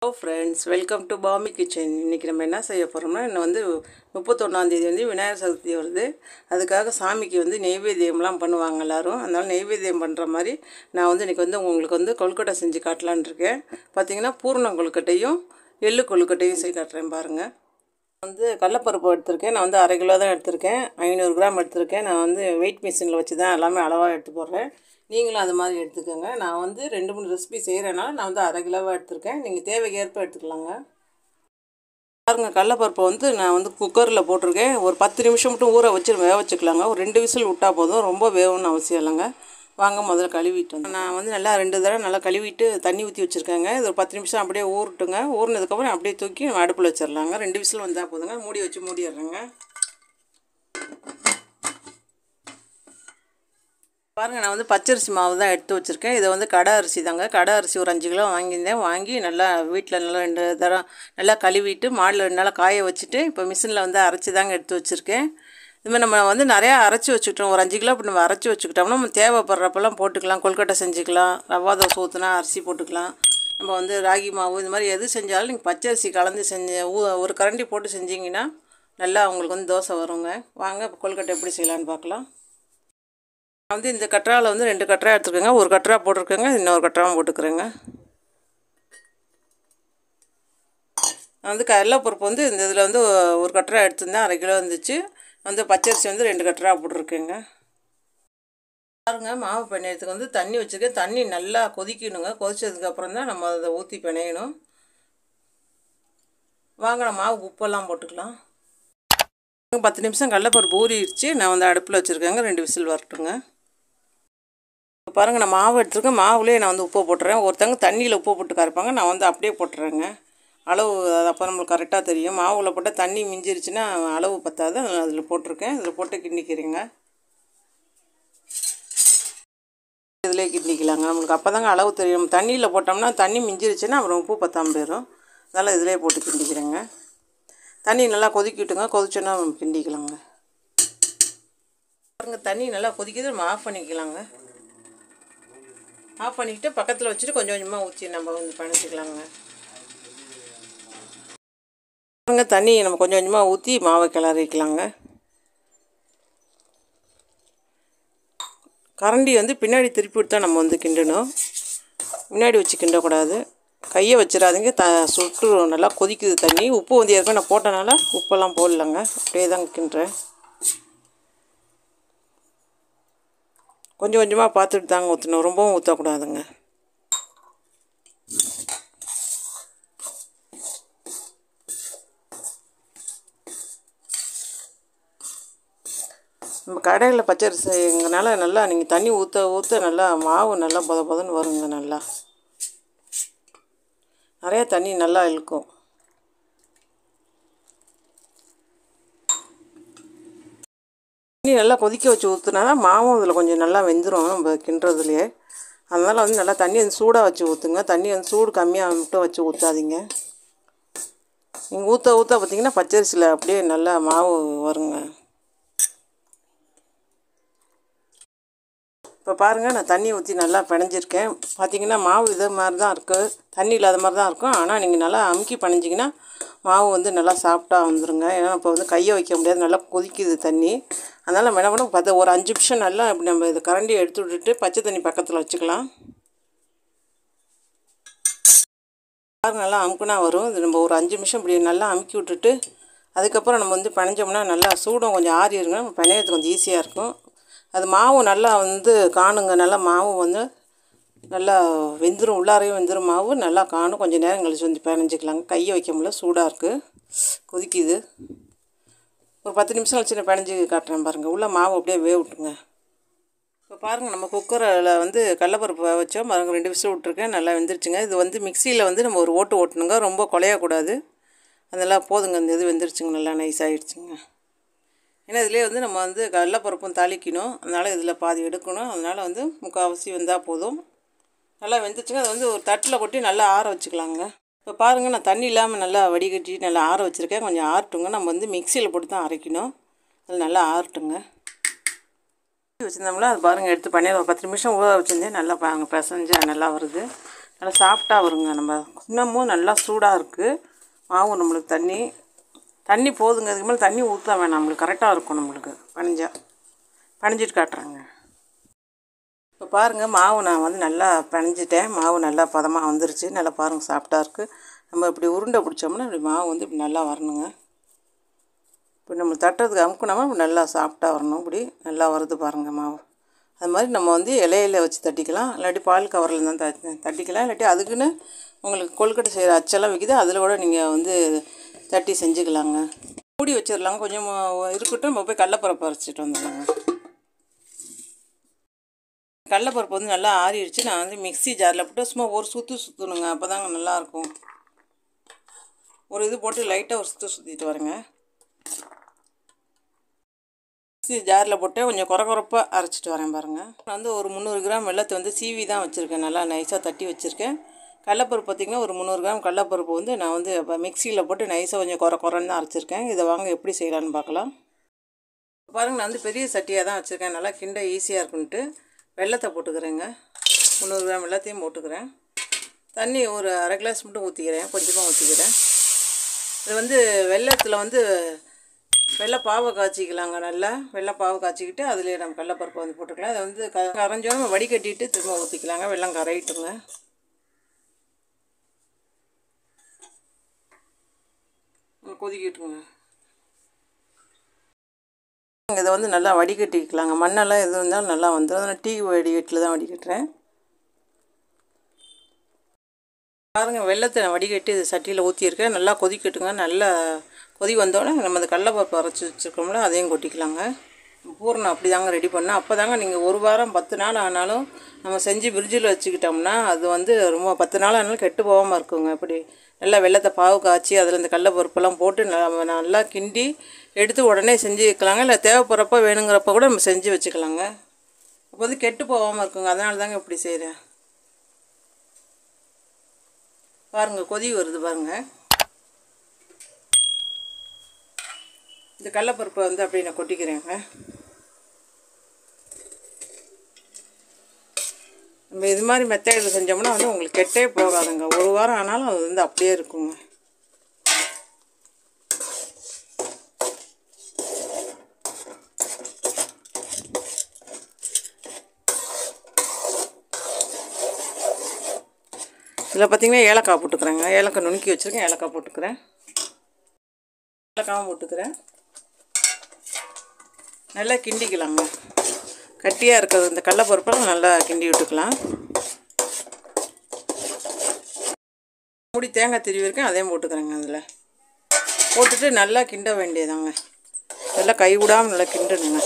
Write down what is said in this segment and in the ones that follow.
hello friends welcome to பாமி kitchen இன்றைக்கி நம்ம என்ன செய்ய போகிறோம்னா இன்னும் வந்து முப்பத்தொன்னாந்தேதி வந்து விநாயகர் சதுர்த்தி வருது அதுக்காக சாமிக்கு வந்து நெய்வேத்தியம்லாம் பண்ணுவாங்க எல்லோரும் அதனால் நெய்வேத்தியம் பண்ணுற மாதிரி நான் வந்து இன்றைக்கி வந்து உங்களுக்கு வந்து கொழுக்கட்டை செஞ்சு காட்டலான்னு இருக்கேன் பார்த்தீங்கன்னா பூர்ணம் கொழுக்கட்டையும் எள்ளு கொழுக்கட்டையும் செய்து காட்டுறேன் பாருங்கள் வந்து கடலப்பருப்பு எடுத்திருக்கேன் நான் வந்து அரை கிலோ தான் எடுத்திருக்கேன் ஐநூறு கிராம் எடுத்திருக்கேன் நான் வந்து வெயிட் மிஷினில் வச்சு தான் எல்லாமே அளவாக எடுத்து போடுறேன் நீங்களும் அது மாதிரி எடுத்துக்கோங்க நான் வந்து ரெண்டு மூணு ரெசிபி செய்கிறனால நான் வந்து அரை கிலோவாக எடுத்திருக்கேன் நீங்கள் தேவைக்கேற்ப எடுத்துக்கலாங்க பாருங்க கடலப்பருப்பை வந்து நான் வந்து குக்கரில் போட்டிருக்கேன் ஒரு பத்து நிமிஷம் மட்டும் ஊற வச்சு வேக வச்சுக்கலாங்க ஒரு ரெண்டு விசில் விட்டால் போதும் ரொம்ப வேகணும்னு அவசியம் இல்லைங்க வாங்க முதல்ல கழுவிட்டு வந்து நான் வந்து நல்லா ரெண்டு தடவை நல்லா கழுவிட்டு தண்ணி ஊற்றி வச்சுருக்கேங்க இது ஒரு பத்து நிமிஷம் அப்படியே ஊறட்டுங்க ஊறினதுக்கப்புறம் அப்படியே தூக்கி அடுப்பில் வச்சிடலாங்க ரெண்டு விசில் வந்தால் போதுங்க மூடி வச்சு மூடிடுறேங்க பாருங்கள் நான் வந்து பச்சரிசி மாவு தான் எடுத்து வச்சுருக்கேன் இதை வந்து கடை அரிசி தாங்க கடை அரிசி ஒரு அஞ்சு கிலோ வாங்கியிருந்தேன் வாங்கி நல்லா வீட்டில் நல்லா ரெண்டு தரம் நல்லா கழுவிட்டு மாடில் ரெண்டு நாளாக காய வச்சுட்டு இப்போ மிஷினில் வந்து அரைச்சி தாங்க எடுத்து வச்சுருக்கேன் இதுமாதிரி நம்ம வந்து நிறையா அரைச்சி வச்சுக்கிட்டோம் ஒரு அஞ்சு கிலோ இப்படி நம்ம அரைச்சி வச்சுக்கிட்டோம்னா நம்ம தேவைப்படுறப்பெல்லாம் போட்டுக்கலாம் கொல்கட்டை செஞ்சுக்கலாம் ரவா தோசை ஊற்றுனா அரிசி போட்டுக்கலாம் நம்ம வந்து ராகி மாவு இது மாதிரி எது செஞ்சாலும் நீங்கள் பச்சரிசி கலந்து செஞ்ச ஊ ஒரு கரண்டி போட்டு செஞ்சிங்கன்னா நல்லா உங்களுக்கு வந்து தோசை வருங்க வாங்க இப்போ கொல்கட்டை எப்படி செய்யலான்னு பார்க்கலாம் நான் வந்து இந்த கற்றாவில் வந்து ரெண்டு கற்றா எடுத்துருக்கேங்க ஒரு கற்றா போட்டிருக்கேங்க இன்னொரு கற்றாவும் போட்டுக்கிறேங்க நான் வந்து கடலைப்பருப்பு வந்து இந்த இதில் வந்து ஒரு கற்றா எடுத்திருந்தேன் அரை கிலோ இருந்துச்சு வந்து பச்சரிசி வந்து ரெண்டு கற்றா போட்டிருக்கேங்க பாருங்க மாவு பிணையத்துக்கு வந்து தண்ணி வச்சுருக்கேன் தண்ணி நல்லா கொதிக்கணுங்க கொதிச்சதுக்கப்புறம் தான் நம்ம அதை ஊற்றி பிணையணும் வாங்கின மாவு உப்பெல்லாம் போட்டுக்கலாம் பத்து நிமிஷம் கடலப்பருப்பு ஊறிடுச்சு நான் வந்து அடுப்பில் வச்சுருக்கேங்க ரெண்டு விசில் வரட்டுங்க இப்போ பாருங்கள் நான் மாவு எடுத்துருக்கேன் மாவுலேயே நான் வந்து உப்பு போட்டுறேன் ஒருத்தவங்க தண்ணியில் உப்பு போட்டு கரைப்பாங்க நான் வந்து அப்படியே போட்டுறேங்க அளவு அது அப்போ நம்மளுக்கு கரெக்டாக தெரியும் மாவில் போட்டால் தண்ணி மிஞ்சிருச்சுன்னா அளவு பத்தாது நான் அதில் போட்டிருக்கேன் இதில் போட்டு கிண்டிக்கிறேங்க இதிலே கிண்டிக்கலாங்க நம்மளுக்கு அப்போ தாங்க அளவு தெரியும் தண்ணியில் போட்டோம்னா தண்ணி மிஞ்சிருச்சுன்னா அப்புறம் உப்பு பத்தாமல் போயிடும் அதனால் இதிலே போட்டு கிண்டிக்கிறேங்க தண்ணி நல்லா கொதிக்கிட்டுங்க கொதிச்சோன்னா கிண்டிக்கலாங்க பாருங்க தண்ணி நல்லா கொதிக்குது நம்ம ஆஃப் பண்ணிக்கலாங்க ஆஃப் பண்ணிக்கிட்டு பக்கத்தில் வச்சுட்டு கொஞ்சம் கொஞ்சமாக ஊற்றி நம்ம வந்து பண்ணிக்கலாங்க பாருங்க தண்ணி நம்ம கொஞ்சம் கொஞ்சமாக ஊற்றி மாவை கிளறிக்கலாங்க கரண்டி வந்து பின்னாடி திருப்பி விட்டு தான் நம்ம வந்து கிண்டணும் முன்னாடி வச்சு கிண்டக்கூடாது கையை வச்சிடாதீங்க த சுட்டு நல்லா கொதிக்குது தண்ணி உப்பு வந்து ஏற்கனவே நான் போட்டனால உப்பெல்லாம் போடலங்க அப்படியே தான் கிண்டுறேன் கொஞ்சம் கொஞ்சமாக பார்த்துட்டு தாங்க ஊற்றணும் ரொம்பவும் ஊற்றக்கூடாதுங்க நம்ம கடையில் பச்சரிசிங்கனால நல்லா நீங்கள் தண்ணி ஊற்ற ஊற்ற நல்லா மாவு நல்லா பொத பொதன்னு வருங்க நல்லா நிறையா தண்ணி நல்லா இழுக்கும் தண்ணி நல்லா கொதிக்க வச்சு ஊற்றுனா தான் மாவும் இதில் கொஞ்சம் நல்லா வெந்துடும் நம்ம கிண்டுறதுலையே அதனால் வந்து நல்லா தண்ணி வந்து சூடாக வச்சு ஊற்றுங்க தண்ணி வந்து சூடு கம்மியாக மட்டும் வச்சு ஊற்றாதீங்க நீங்கள் ஊற்ற ஊற்ற பார்த்தீங்கன்னா பச்சரிசியில் அப்படியே நல்லா மாவு வருங்க இப்போ பாருங்கள் நான் தண்ணி ஊற்றி நல்லா பிணைஞ்சிருக்கேன் பார்த்தீங்கன்னா மாவு இதே மாதிரி தான் இருக்குது தண்ணி இல்லாத மாதிரி தான் இருக்கும் ஆனால் நீங்கள் நல்லா அமுக்கி பிணைஞ்சிங்கன்னா மாவு வந்து நல்லா சாஃப்டாக வந்துடுங்க ஏன்னா இப்போ வந்து கையை வைக்க முடியாது நல்லா கொதிக்குது தண்ணி அதனால் நம்ம என்ன பண்ணணும் பார்த்து ஒரு அஞ்சு நிமிஷம் நல்லா இப்படி நம்ம இது கரண்டியை எடுத்து விட்டுட்டு பச்சை தண்ணி பக்கத்தில் வச்சுக்கலாம் பாருங்க நல்லா அமுக்குனா வரும் இது நம்ம ஒரு அஞ்சு நிமிஷம் இப்படி நல்லா அமுக்கி விட்டுட்டு அதுக்கப்புறம் நம்ம வந்து பிணைஞ்சோம்னா நல்லா சூடம் கொஞ்சம் ஆறி இருங்க நம்ம பிணையறது கொஞ்சம் ஈஸியாக இருக்கும் அது மாவு நல்லா வந்து காணுங்க நல்லா மாவு வந்து நல்லா வெந்துடும் உள்ளாரையும் வெந்துடும் மாவு நல்லா காணும் கொஞ்சம் நேரம் கழிச்சு வந்து பிணைஞ்சிக்கலாங்க கையை வைக்க முடியல சூடாக இருக்குது கொதிக்குது ஒரு பத்து நிமிஷம் கழிச்சு நான் பிணைஞ்சி காட்டுறேன் பாருங்கள் உள்ளே மாவு அப்படியே வேவிட்டுங்க இப்போ பாருங்கள் நம்ம குக்கரில் வந்து கடலப்பருப்பு வச்சோம் பாருங்கள் ரெண்டு விசில் விட்ருக்கேன் நல்லா வெந்துருச்சுங்க இது வந்து மிக்சியில் வந்து நம்ம ஒரு ஓட்டு ஓட்டணுங்க ரொம்ப குலையக்கூடாது அதெல்லாம் போதுங்க இந்த இது வெந்துருச்சுங்க நல்லா நைஸ் ஆகிடுச்சுங்க ஏன்னா இதிலே வந்து நம்ம வந்து கடலப்பருப்பும் தாளிக்கணும் அதனால் இதில் பாதி எடுக்கணும் அதனால் வந்து முக்கால்வாசி வெந்தால் போதும் நல்லா வெந்துச்சுங்க அதை வந்து ஒரு தட்டில் கொட்டி நல்லா ஆற வச்சுக்கலாங்க இப்போ பாருங்கள் நான் தண்ணி இல்லாமல் நல்லா வடிகட்டி நல்லா ஆற வச்சுருக்கேன் கொஞ்சம் ஆறட்டுங்க நம்ம வந்து மிக்சியில் போட்டு தான் அரைக்கணும் அது நல்லா ஆறட்டுங்க வச்சுருந்தோம்ல அது பாருங்கள் எடுத்து பண்ணி ஒரு பத்து நிமிஷம் ஊற வச்சுருந்தேன் நல்லா பாருங்க பிசைஞ்சு நல்லா வருது நல்லா சாஃப்டாக வருங்க நம்ம இன்னமும் நல்லா சூடாக இருக்குது மாவு நம்மளுக்கு தண்ணி தண்ணி போதுங்க அதுக்கு மேலே தண்ணி ஊற்ற வேணாம் நம்மளுக்கு கரெக்டாக இருக்கும் நம்மளுக்கு பனிஞ்சா பனிஞ்சிட்டு காட்டுறேங்க இப்போ பாருங்கள் மாவு நான் வந்து நல்லா பனிஞ்சிட்டேன் மாவு நல்லா பதமாக வந்துருச்சு நல்லா பாருங்கள் சாஃப்டாக இருக்குது நம்ம இப்படி உருண்டை பிடிச்சோம்னா இப்படி மாவு வந்து இப்படி நல்லா வரணுங்க இப்போ நம்ம தட்டுறதுக்கு அமுக்குனோமா இப்படி நல்லா சாஃப்டாக வரணும் இப்படி நல்லா வருது பாருங்கள் மாவு அது மாதிரி நம்ம வந்து இலையில வச்சு தட்டிக்கலாம் இல்லாட்டி பால் கவரில் தான் தட்டி தட்டிக்கலாம் இல்லாட்டி அதுக்குன்னு உங்களுக்கு கொழுக்கட்டை செய்கிற அச்செல்லாம் விற்கிது அதில் கூட நீங்கள் வந்து தட்டி செஞ்சுக்கலாங்க மூடி வச்சிடலாங்க கொஞ்சம் இருக்கட்டும் நம்ம போய் கடலப்பருப்பு அரைச்சிட்டு வந்துடலாங்க கடலப்பருப்பு வந்து நல்லா ஆறிடுச்சு நான் வந்து மிக்ஸி ஜாரில் போட்டு சும்மா ஒரு சுற்று சுற்றணுங்க அப்போ தாங்க நல்லாயிருக்கும் ஒரு இது போட்டு லைட்டாக ஒரு சுற்று சுற்றிட்டு வரேங்க மிக்ஸி ஜாரில் போட்டு கொஞ்சம் குறை குறைப்பாக அரைச்சிட்டு வரேன் பாருங்கள் நான் வந்து ஒரு முந்நூறு கிராம் வெள்ளத்தை வந்து சீவி தான் வச்சுருக்கேன் நல்லா நைஸாக தட்டி வச்சுருக்கேன் கடலப்பருப்பு பார்த்திங்கன்னா ஒரு முந்நூறு கிராம் கடலப்பருப்பு வந்து நான் வந்து இப்போ மிக்சியில் போட்டு நைஸாக கொஞ்சம் குறை குறைன்னு தான் அரைச்சிருக்கேன் இதை வாங்க எப்படி செய்யலான்னு பார்க்கலாம் பாருங்கள் நான் வந்து பெரிய சட்டியாக தான் வச்சுருக்கேன் நல்லா கிண்ட ஈஸியாக இருக்குன்ட்டு வெள்ளத்தை போட்டுக்கிறேங்க முந்நூறு கிராம் வெள்ளத்தையும் போட்டுக்கிறேன் தண்ணி ஒரு அரை கிளாஸ் மட்டும் ஊற்றிக்கிறேன் கொஞ்சமாக ஊற்றிக்கிறேன் இது வந்து வெள்ளத்தில் வந்து வெள்ளை பாவை காய்ச்சிக்கலாங்க நல்லா வெள்ளை பாவை காய்ச்சிக்கிட்டு அதில் நம்ம கடலப்பருப்பு வந்து போட்டுக்கலாம் அதை வந்து க கரைஞ்சோன்னு வடிகட்டிட்டு திரும்ப ஊற்றிக்கலாங்க வெள்ளம் கரையிட்டுங்க கொதிக்கிட்டுங்க இதை வந்து நல்லா வடிகட்டிக்கலாங்க மண்ணெல்லாம் எது இருந்தாலும் நல்லா வந்துடும் நான் டீ வடிகட்டில் தான் வடிகட்டுறேன் பாருங்கள் வெள்ளத்தை நான் வடிகட்டி இது சட்டியில் ஊற்றியிருக்கேன் நல்லா கொதிக்கட்டுங்க நல்லா கொதி வந்தோடனே நம்ம அந்த கடலப்பருப்பு அரைச்சி வச்சுருக்கோம்ல அதையும் கொட்டிக்கலாங்க பூரணம் அப்படி தாங்க ரெடி பண்ணால் அப்போ தாங்க நீங்கள் ஒரு வாரம் பத்து நாள் ஆனாலும் நம்ம செஞ்சு ஃப்ரிட்ஜில் வச்சுக்கிட்டோம்னா அது வந்து ரொம்ப பத்து நாள் ஆனாலும் கெட்டு போகாமல் இருக்குங்க இப்படி நல்லா வெள்ளத்தை பாவு காய்ச்சி அதில் இந்த கடலப்பருப்பெல்லாம் போட்டு நல்லா நல்லா கிண்டி எடுத்து உடனே செஞ்சு வைக்கலாங்க இல்லை தேவைப்படுறப்ப வேணுங்கிறப்ப கூட நம்ம செஞ்சு வச்சுக்கலாங்க அப்போ வந்து கெட்டு போகாமல் இருக்குங்க அதனால தாங்க இப்படி செய்கிறேன் பாருங்கள் கொதி வருது பாருங்கள் இந்த கடலப்பருப்பை வந்து அப்படியே நான் கொட்டிக்கிறேங்க நம்ம இது மாதிரி மெத்தடில் செஞ்சோம்னா வந்து உங்களுக்கு கெட்டே போகாதுங்க ஒரு வாரம் ஆனாலும் அது வந்து அப்படியே இருக்குங்க இதில் பார்த்தீங்கன்னா ஏலக்காய் போட்டுக்கிறேங்க ஏலக்காய் நுணுக்கி வச்சுருக்கேன் ஏலக்காய் போட்டுக்கிறேன் ஏலக்காவும் போட்டுக்கிறேன் நல்லா கிண்டிக்கலாங்க கட்டியாக இருக்கிறது இந்த கடலப்பருப்பெல்லாம் நல்லா கிண்டி விட்டுக்கலாம் மூடி தேங்காய் திருவி இருக்கேன் அதையும் போட்டுக்கிறேங்க அதில் போட்டுட்டு நல்லா கிண்ட வேண்டியதாங்க நல்லா கை விடாமல் நல்லா கிண்டணுங்க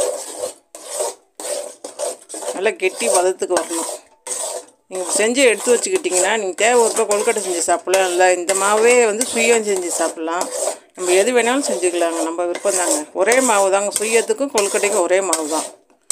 நல்லா கெட்டி பதத்துக்கு வரணும் நீங்கள் செஞ்சு எடுத்து வச்சுக்கிட்டிங்கன்னா நீங்கள் தேவை ஒரு ரூபாய் கொழுக்கட்டை செஞ்சு சாப்பிட்லாம் இல்லை இந்த மாவே வந்து சுயம் செஞ்சு சாப்பிட்லாம் நம்ம எது வேணாலும் செஞ்சுக்கலாங்க நம்ம விருப்பம் தாங்க ஒரே மாவு தாங்க சுயத்துக்கும் கொழுக்கட்டைக்கும் ஒரே மாவு தான்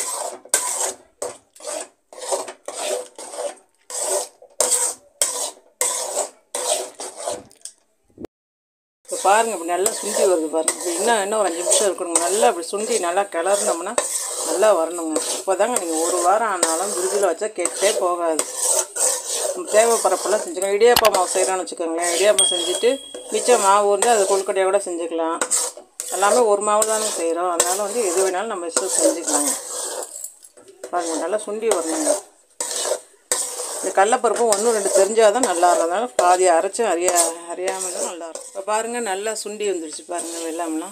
இப்போ பாருங்கள் இப்படி நல்லா சுண்டி வருது பாருங்கள் இப்படி இன்னும் இன்னும் ஒரு அஞ்சு நிமிஷம் இருக்கணுங்க நல்லா அப்படி சுண்டி நல்லா கிளறினோம்னா நல்லா வரணுங்க இப்போ தாங்க நீங்கள் ஒரு வாரம் ஆனாலும் ஃப்ரிட்ஜில் வச்சா கெட்டே போகாது நம்ம தேவைப்படுறப்பெல்லாம் செஞ்சுக்கலாம் இடியாப்பா மாவு செய்கிறோன்னு வச்சுக்கோங்களேன் இடியாப்பம் செஞ்சுட்டு மிச்சம் மாவு வந்து அது கொழுக்கட்டையாக கூட செஞ்சுக்கலாம் எல்லாமே ஒரு மாவு தானே செய்கிறோம் அதனால் வந்து எது வேணாலும் நம்ம இஷ்டம் செஞ்சுக்கலாங்க பாருங்கள் நல்லா சுண்டி வரணுங்க இந்த கடலப்பருப்பும் ஒன்று ரெண்டு தெரிஞ்சால் தான் நல்லா இருக்கும் அதனால பாதி அரைச்சி அறியா அறியாமல் தான் நல்லா இருக்கும் இப்போ பாருங்கள் நல்லா சுண்டி வந்துடுச்சு பாருங்கள் வெள்ளாமெல்லாம்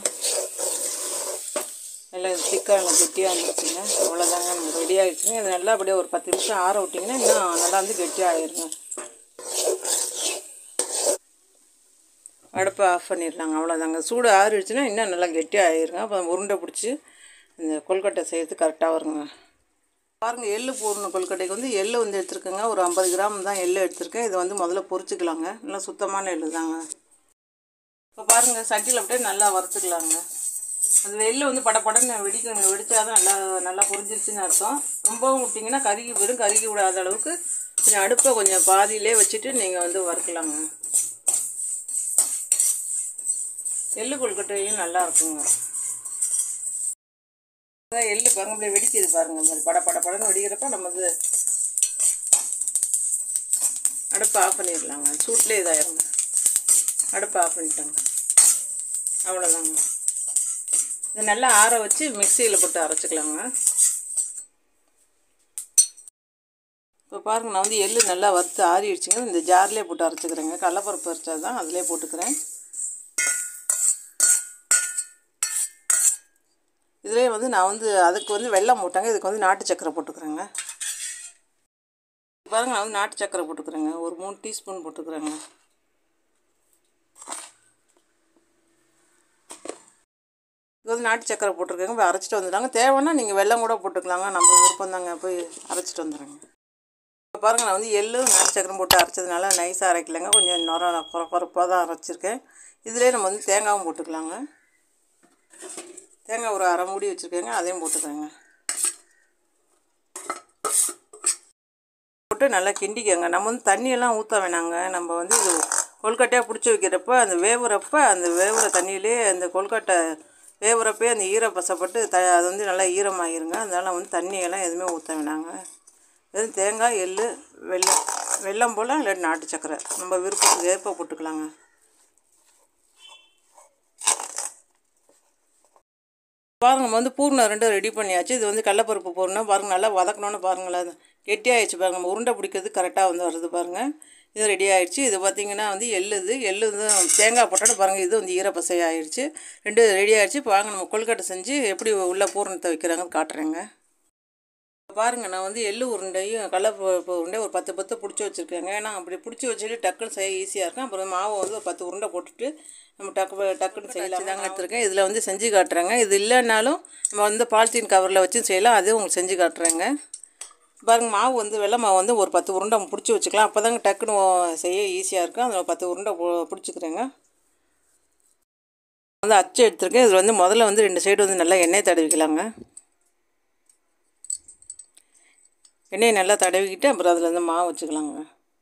நல்லா திக்காக நல்லா கெட்டியாக வந்துருச்சுங்க அவ்வளோதாங்க நமக்கு ரெடி ஆகிடுச்சுங்க இது நல்லா அப்படியே ஒரு பத்து நிமிஷம் ஆற விட்டிங்கன்னா இன்னும் நல்லா வந்து கெட்டியாக ஆகிருங்க அடுப்பை ஆஃப் பண்ணிடலாங்க அவ்வளோதாங்க சூடு ஆறிடுச்சுன்னா இன்னும் நல்லா கெட்டியாக ஆகிருங்க அப்போ உருண்டை பிடிச்சி இந்த கொல்கட்டை செய்யறது கரெக்டாக வருங்க பாருங்கள் எள்ளு போடணும் கொல்கட்டைக்கு வந்து எள்ளு வந்து எடுத்துருக்கேங்க ஒரு ஐம்பது கிராம் தான் எள்ளு எடுத்திருக்கேன் இதை வந்து முதல்ல பொரிச்சுக்கலாங்க நல்லா சுத்தமான எள்ளு தாங்க இப்போ பாருங்கள் சட்டியில் அப்படியே நல்லா வறுத்துக்கலாங்க அந்த எள்ளு வந்து படப்படன்னு வெடிக்கணும் வெடித்தா தான் நல்லா நல்லா பொரிஞ்சிருச்சுன்னு அர்த்தம் ரொம்பவும் விட்டிங்கன்னா கருகி வெறும் கருகி விடாத அளவுக்கு கொஞ்சம் அடுப்பை கொஞ்சம் பாதியிலே வச்சுட்டு நீங்கள் வந்து வறுக்கலாங்க எள்ளு கொழுக்கட்டையும் நல்லா இருக்குங்க அதான் எள்ளு பாருங்க அப்படியே வெடிக்குது பாருங்க இந்த மாதிரி பட பட படன்னு வெடிக்கிறப்ப நம்ம வந்து அடுப்பை ஆஃப் பண்ணிடலாங்க சூட்லேயே இதாயிருங்க அடுப்பை ஆஃப் பண்ணிட்டாங்க அவ்வளோதாங்க இது நல்லா ஆற வச்சு மிக்சியில் போட்டு அரைச்சிக்கலாங்க இப்போ பாருங்க நான் வந்து எள்ளு நல்லா வறுத்து ஆறிடுச்சுங்க இந்த ஜார்லேயே போட்டு அரைச்சிக்கிறேங்க கடலப்பருப்பு அரைச்சா தான் அதிலே போட்டுக்கிறேன் இதிலே வந்து நான் வந்து அதுக்கு வந்து வெல்லம் போட்டாங்க இதுக்கு வந்து நாட்டு சக்கரை போட்டுக்கிறேங்க பாருங்க நான் வந்து நாட்டு சக்கரை போட்டுக்கிறேங்க ஒரு மூணு டீஸ்பூன் போட்டுக்கிறேங்க இது வந்து நாட்டு சக்கரை போட்டிருக்கேங்க போய் அரைச்சிட்டு வந்துட்டாங்க தேவைன்னா நீங்கள் வெல்லம் கூட போட்டுக்கலாங்க நம்ம விருப்பம் தாங்க போய் அரைச்சிட்டு வந்துடுறேங்க இப்போ பாருங்கள் நான் வந்து எள்ளு நாட்டு சக்கரம் போட்டு அரைச்சதுனால நைஸாக அரைக்கலைங்க கொஞ்சம் நொர குற குறப்பாக தான் அரைச்சிருக்கேன் இதிலே நம்ம வந்து தேங்காயும் போட்டுக்கலாங்க தேங்காய் ஒரு அரை மூடி வச்சுருக்கேங்க அதையும் போட்டுக்கிறேங்க போட்டு நல்லா கிண்டிக்கங்க நம்ம வந்து தண்ணியெல்லாம் ஊற்ற வேணாங்க நம்ம வந்து இது கொல்கட்டையாக பிடிச்சி வைக்கிறப்ப அந்த வேவுறப்ப அந்த வேவுற தண்ணியிலே அந்த கொல்கட்டை வேவுறப்பே அந்த ஈரப்பசப்பட்டு த அது வந்து நல்லா ஈரமாகிருங்க அதனால் வந்து தண்ணியெல்லாம் எதுவுமே ஊற்ற வேணாங்க வெறும் தேங்காய் எள் வெல்லம் வெல்லம் போல் இல்லாட்டி நாட்டு சக்கரை நம்ம விருப்பத்துக்கு ஏற்ப போட்டுக்கலாங்க பாருங்க நம்ம வந்து பூர்ணம் ரெண்டும் ரெடி பண்ணியாச்சு இது வந்து கடலப்பருப்பு பூர்ணம் பாருங்க நல்லா வதக்கணும்னு பாருங்களேன் கெட்டியாகிடுச்சு பாருங்க நம்ம உருண்டை பிடிக்கிறது கரெக்டாக வந்து வருது பாருங்கள் இது ரெடி ஆயிடுச்சு இது பார்த்திங்கன்னா வந்து எள்ளுது எள்ளு வந்து தேங்காய் போட்டோன்னு பாருங்கள் இது வந்து ஈரப்பசை ஆயிடுச்சு ரெண்டு ரெடி ஆயிடுச்சு இப்போ வாங்க நம்ம கொழுக்கட்டை செஞ்சு எப்படி உள்ள பூரணத்தை வைக்கிறாங்கன்னு காட்டுறேங்க பாருங்கள் நான் வந்து எள்ளு உருண்டையும் கடலப்பருப்பு உருண்டையும் ஒரு பத்து பத்து பிடிச்சி வச்சுருக்கேங்க ஏன்னா அப்படி பிடிச்சி வச்சுட்டு டக்குன்னு செய்ய ஈஸியாக இருக்கும் அப்புறம் மாவை வந்து ஒரு பத்து உருண்டை போட்டுட்டு நம்ம டக்கு டக்குன்னு செய்யலாம் தாங்க எடுத்துருக்கேன் இதில் வந்து செஞ்சு காட்டுறேங்க இது இல்லைன்னாலும் நம்ம வந்து பாலித்தீன் கவரில் வச்சு செய்யலாம் அதுவும் உங்களுக்கு செஞ்சு காட்டுறேங்க பாருங்க மாவு வந்து வெள்ளை மாவு வந்து ஒரு பத்து உருண்டை பிடிச்சி வச்சுக்கலாம் அப்போ தாங்க டக்குன்னு செய்ய ஈஸியாக இருக்கும் அதில் பத்து உருண்டை பிடிச்சிக்கிறேங்க வந்து அச்சு எடுத்துருக்கேன் இதில் வந்து முதல்ல வந்து ரெண்டு சைடு வந்து நல்லா எண்ணெய் தடவிக்கலாங்க எண்ணெயை நல்லா தடவிக்கிட்டு அப்புறம் அதில் வந்து மாவு வச்சுக்கலாங்க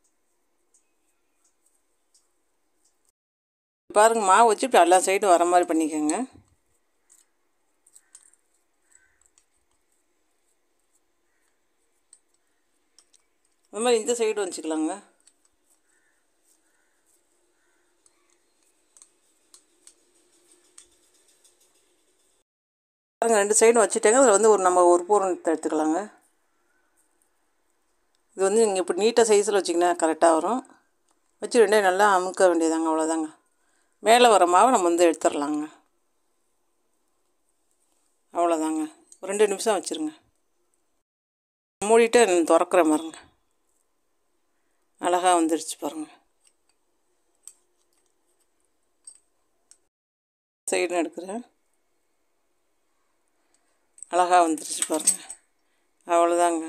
பாருங்கள் மாவு வச்சு இப்போ எல்லா சைடும் வர மாதிரி பண்ணிக்கோங்க அது மாதிரி இந்த சைடு வச்சுக்கலாங்க பாருங்கள் ரெண்டு சைடும் வச்சுட்டேங்க அதில் வந்து ஒரு நம்ம ஒரு பூரணத்தை எடுத்துக்கலாங்க இது வந்து நீங்கள் இப்படி நீட்டாக சைஸில் வச்சிங்கன்னா கரெக்டாக வரும் வச்சு ரெண்டே நல்லா அமுக்க வேண்டியதாங்க அவ்வளோதாங்க மேலே வர மாவை நம்ம வந்து எடுத்துடலாங்க அவ்வளோதாங்க ஒரு ரெண்டு நிமிஷம் வச்சுருங்க மூடிட்டு திறக்கிற மாதிரிங்க அழகாக வந்துடுச்சு பாருங்கள் சைடு எடுக்கிறேன் அழகாக வந்துடுச்சு பாருங்கள் அவ்வளோதாங்க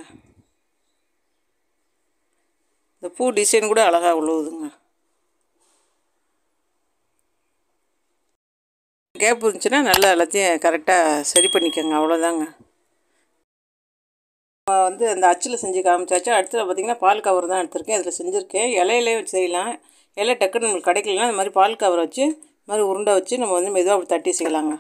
இந்த பூ டிசைன் கூட அழகாக உழுவுதுங்க கேப் இருந்துச்சுன்னா நல்லா எல்லாத்தையும் கரெக்டாக சரி பண்ணிக்கோங்க அவ்வளோதாங்க வந்து அந்த அச்சில் செஞ்சு காமிச்சாச்சு அடுத்தது பார்த்திங்கன்னா பால் கவர் தான் எடுத்திருக்கேன் இதில் செஞ்சுருக்கேன் இலையிலே வச்சு செய்யலாம் இலை டக்குன்னு நம்மளுக்கு கிடைக்கலனா இந்த மாதிரி பால் கவர் வச்சு இந்த மாதிரி உருண்டை வச்சு நம்ம வந்து மெதுவாக அப்படி தட்டி செய்யலாங்க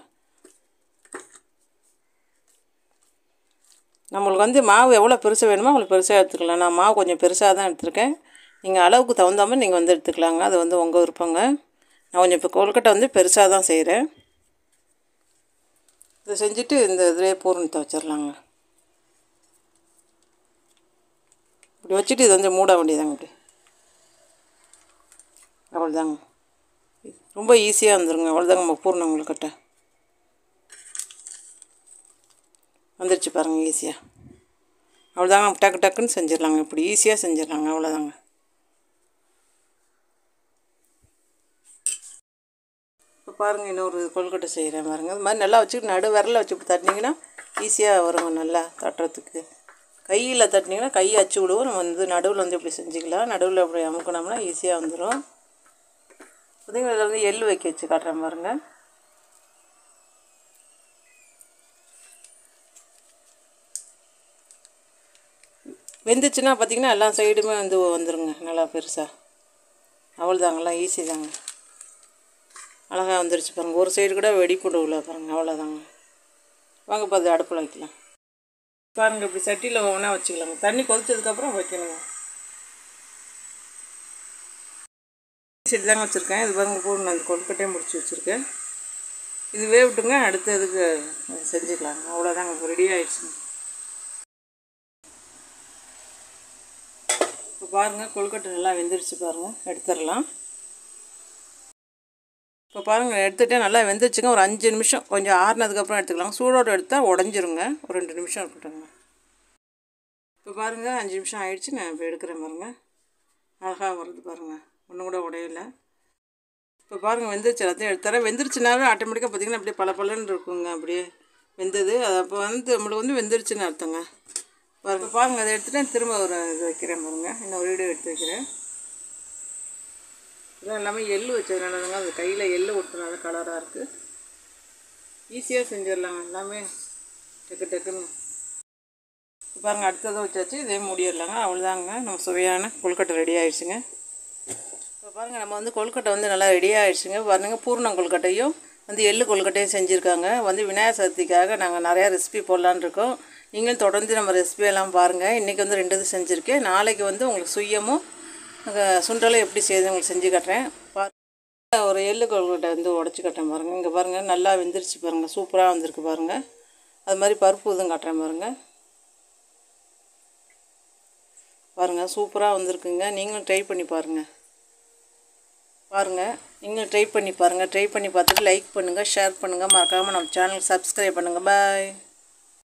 நம்மளுக்கு வந்து மாவு எவ்வளோ பெருசு வேணுமோ அவங்களுக்கு பெருசாக எடுத்துக்கலாம் நான் மாவு கொஞ்சம் பெருசாக தான் எடுத்திருக்கேன் நீங்கள் அளவுக்கு தகுந்த மாதிரி நீங்கள் வந்து எடுத்துக்கலாங்க அது வந்து உங்கள் விருப்பங்க நான் கொஞ்சம் இப்போ கொழுக்கட்டை வந்து பெருசாக தான் செய்கிறேன் இதை செஞ்சுட்டு இந்த இதிலே பூரணத்தை வச்சிடலாங்க இப்படி வச்சுட்டு இது வந்து மூட வேண்டியதாங்க இப்படி அவ்வளோதாங்க ரொம்ப ஈஸியாக வந்துருங்க அவ்வளோதாங்க நம்ம பூர்ணம் கொழுக்கட்டை வந்துருச்சு பாருங்கள் ஈஸியாக அவ்வளோதாங்க டக்கு டக்குன்னு செஞ்சிடலாங்க இப்படி ஈஸியாக செஞ்சிடலாங்க அவ்வளோதாங்க இப்போ பாருங்கள் இன்னொரு கொழுக்கட்டை செய்கிறேன் பாருங்கள் அது மாதிரி நல்லா வச்சுக்கிட்டு நடு விரல வச்சு இப்படி தட்டினீங்கன்னா ஈஸியாக வருங்க நல்லா தட்டுறதுக்கு கையில் தட்டினீங்கன்னா கை அச்சு விடுவோம் நம்ம வந்து நடுவில் வந்து இப்படி செஞ்சுக்கலாம் நடுவில் இப்படி அமுக்கினோம்னா ஈஸியாக வந்துடும் புதிங்க இதில் வந்து எள் வைக்க வச்சு காட்டுறேன் பாருங்கள் வெந்துச்சுன்னா பார்த்திங்கன்னா எல்லா சைடுமே வந்து வந்துருங்க நல்லா பெருசாக அவ்வளோதாங்கலாம் ஈஸி தாங்க அழகாக வந்துருச்சு பாருங்கள் ஒரு சைடு கூட வெடிப்புண்டு உள்ள பாருங்கள் அவ்வளோதாங்க வாங்க இப்போ அது அடுப்பில் வைக்கலாம் பாருங்கள் இப்படி சட்டியில் ஒவ்வொன்றா வச்சுக்கலாங்க தண்ணி கொதிச்சதுக்கப்புறம் வைக்கணுங்க சட்டி தாங்க வச்சுருக்கேன் இது பாருங்க பூண்டு அந்த கொழுக்கட்டையும் முடிச்சு வச்சுருக்கேன் இது வேவிட்டுங்க அடுத்து இதுக்கு செஞ்சுக்கலாம் அவ்வளோதாங்க ரெடி ஆயிடுச்சுங்க இப்போ பாருங்கள் கொழுக்கட்டை நல்லா வெந்துருச்சு பாருங்கள் எடுத்துடலாம் இப்போ பாருங்கள் எடுத்துகிட்டே நல்லா வெந்துருச்சுங்க ஒரு அஞ்சு நிமிஷம் கொஞ்சம் ஆறுனதுக்கப்புறம் எடுத்துக்கலாம் சூடோடு எடுத்தால் உடஞ்சிருங்க ஒரு ரெண்டு நிமிஷம் இருக்கட்டுங்க இப்போ பாருங்கள் அஞ்சு நிமிஷம் ஆயிடுச்சு நான் இப்போ எடுக்கிறேன் பாருங்கள் அழகாக வருது பாருங்கள் ஒன்றும் கூட உடையல இப்போ பாருங்கள் வெந்துருச்சு எல்லாத்தையும் எடுத்துறேன் வெந்துருச்சுனாலும் ஆட்டோமேட்டிக்காக பார்த்தீங்கன்னா அப்படியே பல பலன்னு இருக்குங்க அப்படியே வெந்தது அது அப்போ வந்து நம்மளுக்கு வந்து வெந்துருச்சுன்னு அர்த்தங்க பாருங்க பாருங்கள் அதை எடுத்துகிட்டு திரும்ப ஒரு இது வைக்கிறேன் பாருங்கள் இன்னும் ஒரு வீடியோ எடுத்து வைக்கிறேன் இதெல்லாம் எல்லாமே எள்ளு வச்சதுனாலதாங்க அது கையில் எள்ளு ஒட்டுனால கலராக இருக்குது ஈஸியாக செஞ்சிடலாங்க எல்லாமே டக்கு டக்குன்னு இப்போ பாருங்கள் அடுத்ததை வச்சாச்சு இதே மூடிடலாங்க அவ்வளோதாங்க நம்ம சுவையான கொழுக்கட்டை ரெடி ஆயிடுச்சுங்க இப்போ பாருங்கள் நம்ம வந்து கொழுக்கட்டை வந்து நல்லா ரெடி ஆயிடுச்சுங்க பாருங்கள் பூர்ணம் கொழுக்கட்டையும் வந்து எள்ளு கொழுக்கட்டையும் செஞ்சுருக்காங்க வந்து விநாயகர் சதுர்த்திக்காக நாங்கள் நிறையா ரெசிபி போடலான்னு இருக்கோம் நீங்களும் தொடர்ந்து நம்ம ரெசிபி எல்லாம் பாருங்கள் இன்றைக்கி வந்து ரெண்டு இது செஞ்சுருக்கேன் நாளைக்கு வந்து உங்களுக்கு சுயமும் அஹ், சுண்டலும் எப்படி செய்யுது உங்களுக்கு செஞ்சு காட்டுறேன் பாருங்க ஒரு எள்ளு கொழுக்கட்டை வந்து உடச்சி காட்டுறேன் பாருங்கள் இங்கே பாருங்கள் நல்லா வெந்துருச்சு பாருங்கள் சூப்பராக வந்திருக்கு பாருங்கள் அது மாதிரி பருப்பு இதுவும் காட்டுறேன் பாருங்கள் பாருங்கள் சூப்பராக வந்திருக்குங்க நீங்களும் ட்ரை பண்ணி பாருங்கள் பாருங்கள் நீங்களும் ட்ரை பண்ணி பாருங்கள் ட்ரை பண்ணி பார்த்துட்டு லைக் பண்ணுங்கள் ஷேர் பண்ணுங்கள் மறக்காமல் நம்ம சேனலுக்கு சப்ஸ்கிரைப் பண்ணுங்கள் பாய்